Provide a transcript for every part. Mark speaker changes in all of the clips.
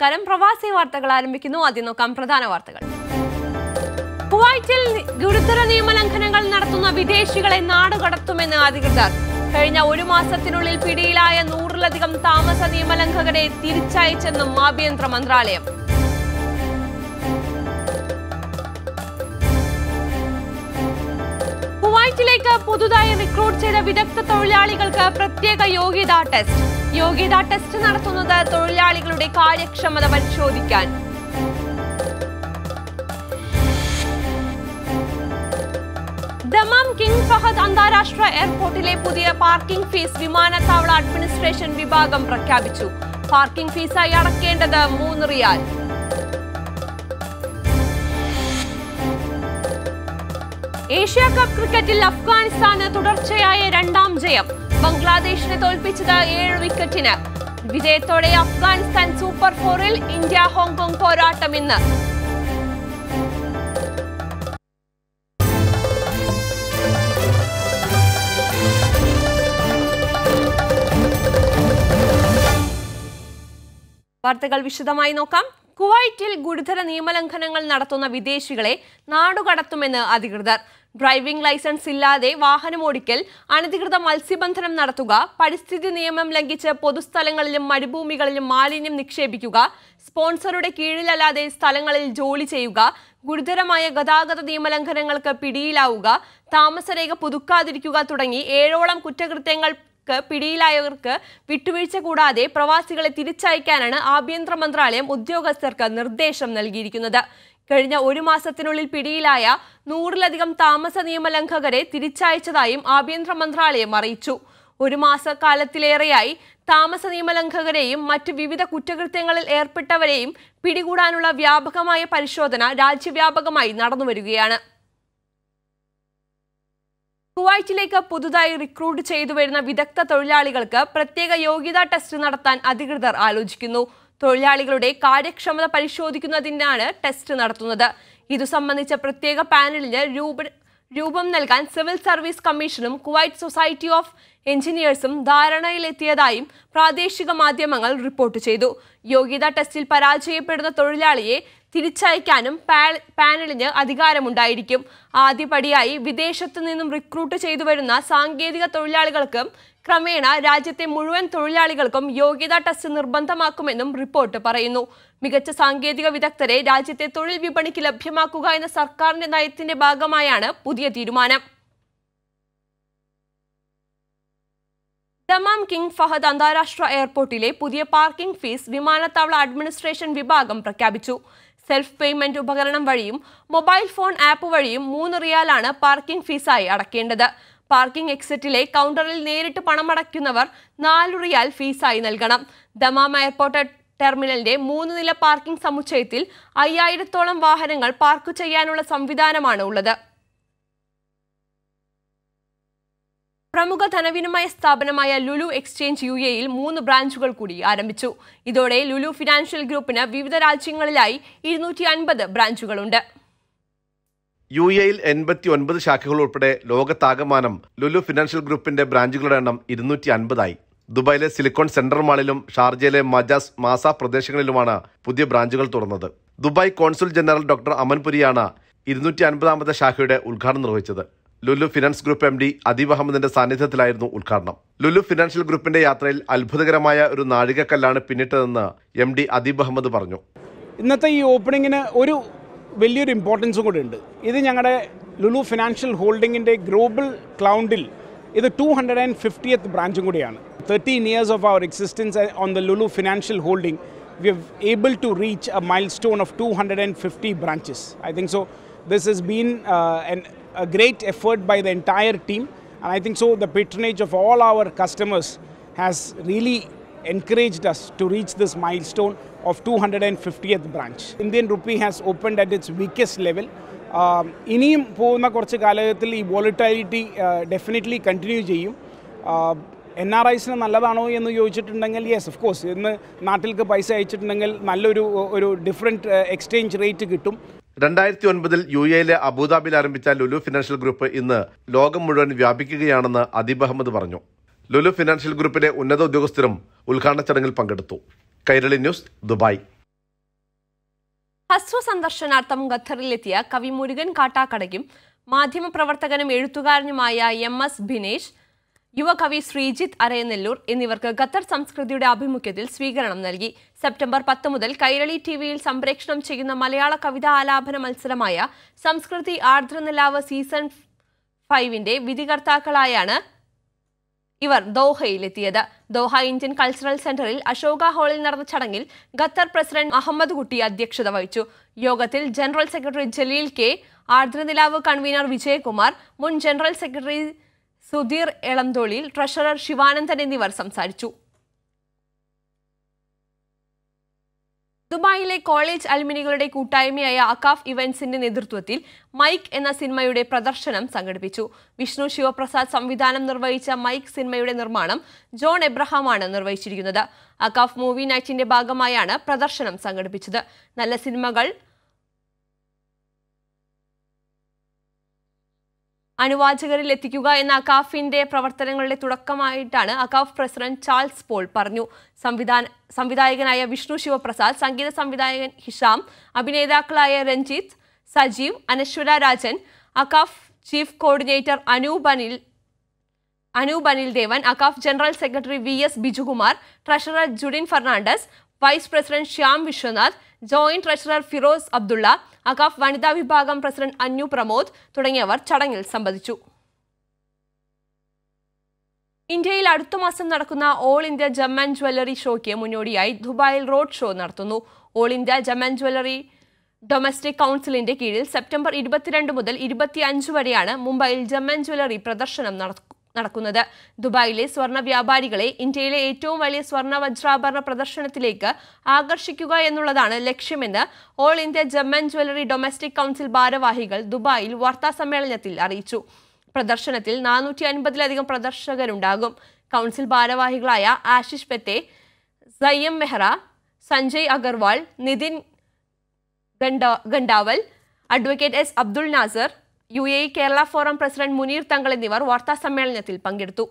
Speaker 1: നമസ്കാരം പ്രവാസി വാർത്തകൾ ആരംഭിക്കുന്നു ആദ്യം നോക്കാം പ്രധാന വാർത്തകൾ കുവൈറ്റിൽ ഗുരുതര നിയമലംഘനങ്ങൾ നടത്തുന്ന വിദേശികളെ നാടുകടത്തുമെന്ന് അധികൃതർ കഴിഞ്ഞ ഒരു മാസത്തിനുള്ളിൽ പിടിയിലായ നൂറിലധികം താമസ നിയമലംഘകരെ തിരിച്ചയച്ചെന്നും ആഭ്യന്തര മന്ത്രാലയം കുവൈറ്റിലേക്ക് പുതുതായി റിക്രൂട്ട് ചെയ്ത വിദഗ്ധ തൊഴിലാളികൾക്ക് പ്രത്യേക യോഗ്യതാ ടെസ്റ്റ് യോഗ്യതാ ടെസ്റ്റ് നടത്തുന്നത് തൊഴിലാളികളുടെ കാര്യക്ഷമത പരിശോധിക്കാൻ ദമാം കിങ് ഫഹദ് അന്താരാഷ്ട്ര എയർപോർട്ടിലെ പുതിയ പാർക്കിംഗ് ഫീസ് വിമാനത്താവള അഡ്മിനിസ്ട്രേഷൻ വിഭാഗം പ്രഖ്യാപിച്ചു പാർക്കിംഗ് ഫീസായി അടക്കേണ്ടത് മൂന്ന് റിയാൽ ഏഷ്യ കപ്പ് ക്രിക്കറ്റിൽ അഫ്ഗാനിസ്ഥാന് തുടർച്ചയായ രണ്ടാം ജയം ബംഗ്ലാദേശിനെ തോൽപ്പിച്ചത് ഏഴ് വിക്കറ്റിന് വിജയത്തോടെ അഫ്ഗാനിസ്ഥാൻ സൂപ്പർ ഫോറിൽ ഇന്ത്യ ഹോങ്കോങ് പോരാട്ടം ഇന്ന് വാർത്തകൾ വിശദമായി നോക്കാം കുവൈറ്റിൽ ഗുരുതര നിയമലംഘനങ്ങൾ നടത്തുന്ന വിദേശികളെ നാടുകടത്തുമെന്ന് അധികൃതർ ഡ്രൈവിംഗ് ലൈസൻസ് ഇല്ലാതെ വാഹനമോടിക്കൽ അനധികൃത മത്സ്യബന്ധനം നടത്തുക പരിസ്ഥിതി നിയമം ലംഘിച്ച് പൊതുസ്ഥലങ്ങളിലും മരുഭൂമികളിലും മാലിന്യം നിക്ഷേപിക്കുക സ്പോൺസറുടെ കീഴിലല്ലാതെ സ്ഥലങ്ങളിൽ ജോലി ചെയ്യുക ഗുരുതരമായ ഗതാഗത നിയമലംഘനങ്ങൾക്ക് പിടിയിലാവുക താമസരേഖ പുതുക്കാതിരിക്കുക തുടങ്ങി ഏഴോളം കുറ്റകൃത്യങ്ങൾ ക്ക് പിടിയിലായവർക്ക് വിട്ടുവീഴ്ച കൂടാതെ പ്രവാസികളെ തിരിച്ചയക്കാനാണ് ആഭ്യന്തര മന്ത്രാലയം ഉദ്യോഗസ്ഥർക്ക് നിർദ്ദേശം നൽകിയിരിക്കുന്നത് കഴിഞ്ഞ ഒരു മാസത്തിനുള്ളിൽ പിടിയിലായ നൂറിലധികം താമസ നിയമലംഘകരെ തിരിച്ചയച്ചതായും ആഭ്യന്തര മന്ത്രാലയം അറിയിച്ചു ഒരു മാസക്കാലത്തിലേറെയായി താമസ നിയമലംഘകരെയും മറ്റ് വിവിധ കുറ്റകൃത്യങ്ങളിൽ ഏർപ്പെട്ടവരെയും പിടികൂടാനുള്ള വ്യാപകമായ പരിശോധന രാജ്യവ്യാപകമായി നടന്നുവരികയാണ് കുവൈറ്റിലേക്ക് പുതുതായി റിക്രൂട്ട് ചെയ്തു വരുന്ന വിദഗ്ധ തൊഴിലാളികൾക്ക് പ്രത്യേക യോഗ്യതാ ടെസ്റ്റ് നടത്താൻ അധികൃതർ ആലോചിക്കുന്നു തൊഴിലാളികളുടെ കാര്യക്ഷമത പരിശോധിക്കുന്നതിനാണ് ടെസ്റ്റ് നടത്തുന്നത് ഇതു സംബന്ധിച്ച പ്രത്യേക പാനലിന് രൂപ രൂപം നൽകാൻ സിവിൽ സർവീസ് കമ്മീഷനും കുവൈറ്റ് സൊസൈറ്റി ഓഫ് എഞ്ചിനീയേഴ്സും ധാരണയിലെത്തിയതായും പ്രാദേശിക മാധ്യമങ്ങൾ റിപ്പോർട്ട് ചെയ്തു യോഗ്യതാ ടെസ്റ്റിൽ പരാജയപ്പെടുന്ന തൊഴിലാളിയെ തിരിച്ചയക്കാനും പാ- പാനലിന് അധികാരമുണ്ടായിരിക്കും ആദ്യപടിയായി വിദേശത്തു നിന്നും റിക്രൂട്ട് ചെയ്തു വരുന്ന സാങ്കേതിക തൊഴിലാളികൾക്കും ക്രമേണ രാജ്യത്തെ മുഴുവൻ തൊഴിലാളികൾക്കും യോഗ്യതാ ടെസ്റ്റ് നിർബന്ധമാക്കുമെന്നും റിപ്പോർട്ട് പറയുന്നു മികച്ച സാങ്കേതിക വിദഗ്ധരെ രാജ്യത്തെ തൊഴിൽ വിപണിക്ക് ലഭ്യമാക്കുക എന്ന സർക്കാരിന്റെ നയത്തിന്റെ ഭാഗമായാണ് പുതിയ തീരുമാനം ദമാം കിങ് ഫഹദ് അന്താരാഷ്ട്ര എയർപോർട്ടിലെ പുതിയ പാർക്കിംഗ് ഫീസ് വിമാനത്താവള അഡ്മിനിസ്ട്രേഷൻ വിഭാഗം പ്രഖ്യാപിച്ചു സെൽഫ് പേയ്മെന്റ് ഉപകരണം വഴിയും മൊബൈൽ ഫോൺ ആപ്പ് വഴിയും മൂന്ന് റിയാലാണ് പാർക്കിംഗ് ഫീസായി അടക്കേണ്ടത് പാർക്കിംഗ് എക്സിറ്റിലെ കൗണ്ടറിൽ നേരിട്ട് പണമടയ്ക്കുന്നവർ നാല് റിയാൽ ഫീസായി നൽകണം ദമാം എയർപോർട്ട് ടെർമിനലിന്റെ മൂന്ന് നില പാർക്കിംഗ് സമുച്ചയത്തിൽ അയ്യായിരത്തോളം വാഹനങ്ങൾ പാർക്ക് ചെയ്യാനുള്ള സംവിധാനമാണ് ഉള്ളത് പ്രമുഖ ധനവിനിമയ സ്ഥാപനമായ ലുലു എക്സ്ചേഞ്ച് യു എയിൽ മൂന്ന് ബ്രാഞ്ചുകൾ കൂടി ആരംഭിച്ചു ഇതോടെ ലുലു ഫിനാൻഷ്യൽ ഗ്രൂപ്പിന് വിവിധ രാജ്യങ്ങളിലായി ഇരുന്നൂറ്റി അൻപത് ബ്രാഞ്ചുകളുണ്ട്
Speaker 2: യു എയിൽ എൺപത്തി ഒൻപത് ശാഖകൾ ഉൾപ്പെടെ ലോകത്താകമാനം ലുലു ഫിനാൻഷ്യൽ ഗ്രൂപ്പിന്റെ ബ്രാഞ്ചുകളുടെ എണ്ണം ഇരുന്നൂറ്റി അൻപതായി ദുബായിലെ സിലിക്കോൺ സെൻട്രൽ മാളിലും ഷാർജയിലെ മജാസ് മാസ പ്രദേശങ്ങളിലുമാണ് പുതിയ ബ്രാഞ്ചുകൾ തുറന്നത് ദുബായ് കോൺസുൽ ജനറൽ ഡോക്ടർ അമൻപുരിയാണ് ഇരുന്നൂറ്റി അൻപതാമത് ശാഖയുടെ ഉദ്ഘാടനം നിർവഹിച്ചത് Lulu finance group M D Adeeb അഹമ്മദിന്റെ സാന്നിധ്യത്തിലായിരുന്നു ഉദ്ഘാടനം ലുലു ഫിനാൻഷ്യൽ ഗ്രൂപ്പിന്റെ യാത്രയിൽ അത്ഭുതകരമായ ഒരു നാഴികക്കല്ലാണ് പിന്നിട്ടതെന്ന് എം ഡി അദീബ് അഹമ്മദ് പറഞ്ഞു
Speaker 3: ഇന്നത്തെ ഈ ഓപ്പണിങ്ങിന് ഒരു വലിയൊരു ഇമ്പോർട്ടൻസും കൂടെ ഉണ്ട് ഇത് ഞങ്ങളുടെ ലുലു ഫിനാൻഷ്യൽ ഹോൾഡിങ്ങിൻ്റെ ഗ്ലോബൽ ക്ലൗണ്ടിൽ ഇത് ടു ഹൺഡ്രഡ് ആൻഡ് ഫിഫ്റ്റിയത്ത് ബ്രാഞ്ചും കൂടിയാണ് thirteen years of our existence on the Lulu financial holding we have able to reach a milestone of two hundred and fifty branches I think so this has been uh, an, a great effort by the entire team and I think so the patronage of all our customers has really encouraged us to reach this milestone of 250th branch. Indian rupee has opened at its weakest level. Um, ഇനിയും പോകുന്ന കുറച്ച് കാലഘട്ടത്തിൽ ഈ volatility definitely continue ചെയ്യും N R ഐസിന് നല്ലതാണോ എന്ന് ചോദിച്ചിട്ടുണ്ടെങ്കിൽ യെസ് ഓഫ് കോഴ്സ് ഇന്ന് നാട്ടിലേക്ക് പൈസ അയച്ചിട്ടുണ്ടെങ്കിൽ നല്ലൊരു ഒരു ഡിഫറെൻറ്റ് എക്സ്ചേഞ്ച് റേറ്റ് കിട്ടും
Speaker 2: രണ്ടായിരത്തി ഒൻപതിൽ യു എയിലെ അബുദാബിയിൽ ആരംഭിച്ച ലുലു ഫിനാൻഷ്യൽ ഗ്രൂപ്പ് ഇന്ന് ലോകം മുഴുവൻ വ്യാപിക്കുകയാണെന്ന് അദീബ് അഹമ്മദ് പറഞ്ഞു ലുലു ഫിനാൻഷ്യൽ ഗ്രൂപ്പിലെ ഉന്നത ഉദ്യോഗസ്ഥരും ഉദ്ഘാടന ചടങ്ങിൽ പങ്കെടുത്തു കൈരളി ന്യൂസ് ദുബായ്
Speaker 1: ഹസ്വ സന്ദർശനാർത്ഥം ഖത്തറിലെത്തിയ കവി മുരുകൻ കാട്ടാക്കടയ്ക്കും മാധ്യമപ്രവർത്തകനും എഴുത്തുകാരനുമായ എം എസ് ബിനേഷ് യുവകവി ശ്രീജിത്ത് അരയനെല്ലൂർ എന്നിവർക്ക് ഖത്തർ സംസ്കൃതിയുടെ ആഭിമുഖ്യത്തിൽ സ്വീകരണം നൽകി സെപ്റ്റംബർ പത്ത് മുതൽ കൈരളി ടി വിയിൽ സംപ്രേഷണം ചെയ്യുന്ന മലയാള കവിതാ ആലാപന മത്സരമായ സംസ്കൃതി ആർദ്രനിലാവ് സീസൺ ഫൈവിന്റെ വിധികർത്താക്കളായാണ് ഇവർ ദോഹയിലെത്തിയത് ദോഹ ഇന്ത്യൻ കൾച്ചറൽ സെന്ററിൽ അശോക ഹാളിൽ നടന്ന ചടങ്ങിൽ ഖത്തർ പ്രസിഡന്റ് അഹമ്മദ് കുട്ടി അധ്യക്ഷത വഹിച്ചു യോഗത്തിൽ ജനറൽ സെക്രട്ടറി ജലീൽ കെ ആർദ്രനിലാവ് കൺവീനർ വിജയകുമാർ മുൻ general secretary Sudheer Elamtholil treasurer Sivanandan എന്നിവർ സംസാരിച്ചു ദുബായിലെ കോളേജ് അലുമിനികളുടെ കൂട്ടായ്മയായ അക്കാഫ് ഇവന്റ്സിന്റെ നേതൃത്വത്തിൽ മൈക്ക് എന്ന സിനിമയുടെ പ്രദർശനം സംഘടിപ്പിച്ചു വിഷ്ണു ശിവപ്രസാദ് സംവിധാനം നിർവഹിച്ച മൈക്ക് സിനിമയുടെ നിർമ്മാണം ജോൺ എബ്രഹാമാണ് നിർവഹിച്ചിരിക്കുന്നത് അക്കാഫ് മൂവി നൈറ്റിന്റെ ഭാഗമായാണ് പ്രദർശനം സംഘടിപ്പിച്ചത് നല്ല സിനിമകൾ അനുവാചകരിൽ എത്തിക്കുക എന്ന അക്കാഫിന്റെ പ്രവർത്തനങ്ങളുടെ തുടക്കമായിട്ടാണ് അക്കാഫ് പ്രസിഡന്റ് ചാൾസ് പോൾ പറഞ്ഞു സംവിധാന സംവിധായകനായ വിഷ്ണു ശിവപ്രസാദ് സംഗീത സംവിധായകൻ ഹിഷാം അഭിനേതാക്കളായ Ranjith Sajeev Anaswara Rajan AKCAF chief coordinator Anoop Anil Anoop Anil Devan AKCAF general secretary V S Bijukumar treasurer Judin Fernandez vice president Shyam Viswanath joint treasurer Firoz Abdulla AKCAF വനിതാ വിഭാഗം പ്രസിഡന്റ് അന്നു പ്രമോദ് തുടങ്ങിയവർ ചടങ്ങിൽ സംബന്ധിച്ചു ഇന്ത്യയിൽ അടുത്ത മാസം നടക്കുന്ന all India gem and jewellery ഷോയ്ക്ക് മുന്നോടിയായി ദുബായിൽ റോഡ് ഷോ നടത്തുന്നു all India gem and jewellery domestic കൗൺസിലിന്റെ കീഴിൽ സെപ്റ്റംബർ ഇരുപത്തിരണ്ട് മുതൽ ഇരുപത്തിയഞ്ച് വരെയാണ് മുംബൈയിൽ ജം ആൻഡ് ജ്വല്ലറി പ്രദർശനം നട- നടക്കുന്നത് ദുബായിലെ സ്വർണ്ണ വ്യാപാരികളെ ഇന്ത്യയിലെ ഏറ്റവും വലിയ സ്വർണ്ണ വജ്രാഭരണ പ്രദർശനത്തിലേക്ക് ആകർഷിക്കുക എന്നുള്ളതാണ് ലക്ഷ്യമെന്ന് all India gem and jewellery domestic council ഭാരവാഹികൾ ദുബായിൽ വാർത്താസമ്മേളനത്തിൽ അറിയിച്ചു പ്രദർശനത്തിൽ നാനൂറ്റി അൻപതിലധികം പ്രദർശകരുണ്ടാകും കൗൺസിൽ ഭാരവാഹികളായ ആശിഷ് പെത്തെ സയ്യം മെഹ്റ സഞ്ജയ് അഗർവാൾ നിതിൻ ഗണ്ട- Ganthawal advocate S Abdul Nasser U A E Kerala forum president Muneer Thangal എന്നിവർ വാർത്താ സമ്മേളനത്തിൽ പങ്കെടുത്തു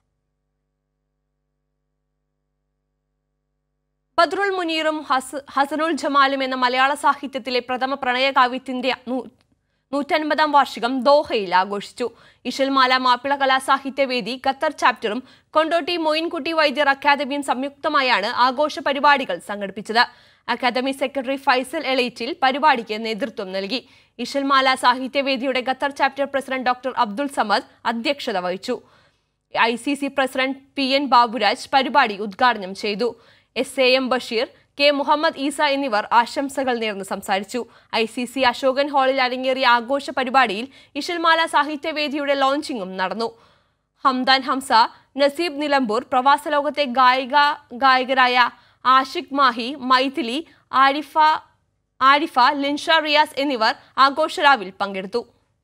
Speaker 1: ബദ്രുൽ മുനീറും ഹസ് ഹസനുൽ ജമാലും എന്ന മലയാള സാഹിത്യത്തിലെ പ്രഥമ പ്രണയകാവ്യത്തിന്റെ നൂ- നൂറ്റൻപതാം വാർഷികം ദോഹയിൽ ആഘോഷിച്ചു ഇഷൽമാല മാപ്പിള കലാസാഹിത്യവേദി ഖത്തർ ചാപ്റ്ററും കൊണ്ടോട്ടി മൊയിൻകുട്ടി വൈദ്യർ അക്കാദമിയും സംയുക്തമായാണ് ആഘോഷ പരിപാടികൾ സംഘടിപ്പിച്ചത് അക്കാദമി സെക്രട്ടറി ഫൈസൽ എളയിറ്റിൽ പരിപാടിക്ക് നേതൃത്വം നൽകി ഇഷൽമാല സാഹിത്യവേദിയുടെ Qatar chapter president doctor Abdul Samad അധ്യക്ഷത വഹിച്ചു I C C president P N Baburaj പരിപാടി ഉദ്ഘാടനം ചെയ്തു S A M Basheer K Muhammad Isa എന്നിവർ ആശംസകൾ നേർന്ന് സംസാരിച്ചു ഐ സി സി അശോകൻ ഹാളിൽ അരങ്ങേറിയ ആഘോഷ പരിപാടിയിൽ ഇഷൽമാല സാഹിത്യവേദിയുടെ ലോഞ്ചിങ്ങും നടന്നു ഹംദാൻ ഹംസ നസീബ് നിലമ്പൂർ പ്രവാസ ലോകത്തെ ഗായിക ഗായകരായ ആഷിഖ് മാഹി മൈഥിലി ആരിഫ ആരിഫ ലിൻഷ റിയാസ് എന്നിവർ ആഘോഷരാവിൽ പങ്കെടുത്തു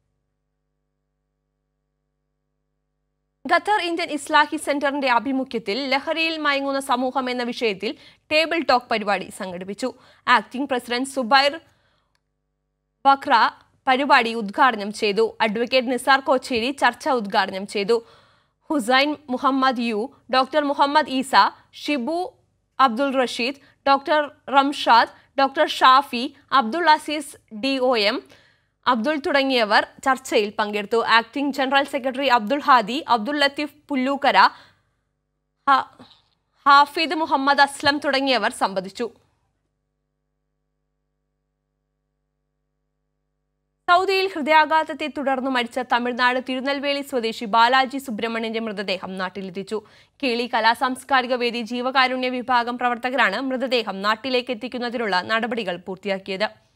Speaker 1: ഖത്തർ ഇന്ത്യൻ ഇസ്ലാഹി സെന്ററിന്റെ ആഭിമുഖ്യത്തിൽ ലഹരിയിൽ മയങ്ങുന്ന സമൂഹം എന്ന വിഷയത്തിൽ ടേബിൾ ടോക്ക് പരിപാടി സംഘടിപ്പിച്ചു ആക്ടിംഗ് പ്രസിഡന്റ് സുബൈർ ബക്ര പരിപാടി ഉദ്ഘാടനം ചെയ്തു അഡ്വക്കേറ്റ് നിസാർ കോച്ചേരി ചർച്ച ഉദ്ഘാടനം ചെയ്തു Hussain Muhammad U doctor Muhammad Isa Shibu Abdul Rasheed doctor Ramshad doctor Shafi Abdul Azeez D O M Abdul തുടങ്ങിയവർ ചർച്ചയിൽ പങ്കെടുത്തു acting general secretary Abdul Hadi Abdul Latheef Pullookkara ഹ- ഹാഫിദ് മുഹമ്മദ് അസ്ലം തുടങ്ങിയവർ സംബന്ധിച്ചു സൗദിയിൽ ഹൃദയാഘാതത്തെ തുടർന്ന് മരിച്ച തമിഴ്നാട് തിരുനെൽവേലി സ്വദേശി ബാലാജി സുബ്രഹ്മണ്യന്റെ മൃതദേഹം നാട്ടിലെത്തിച്ചു കേളി കലാസാംസ്കാരിക വേദി ജീവകാരുണ്യ വിഭാഗം പ്രവർത്തകരാണ് മൃതദേഹം നാട്ടിലേക്ക് എത്തിക്കുന്നതിനുള്ള നടപടികൾ പൂർത്തിയാക്കിയത്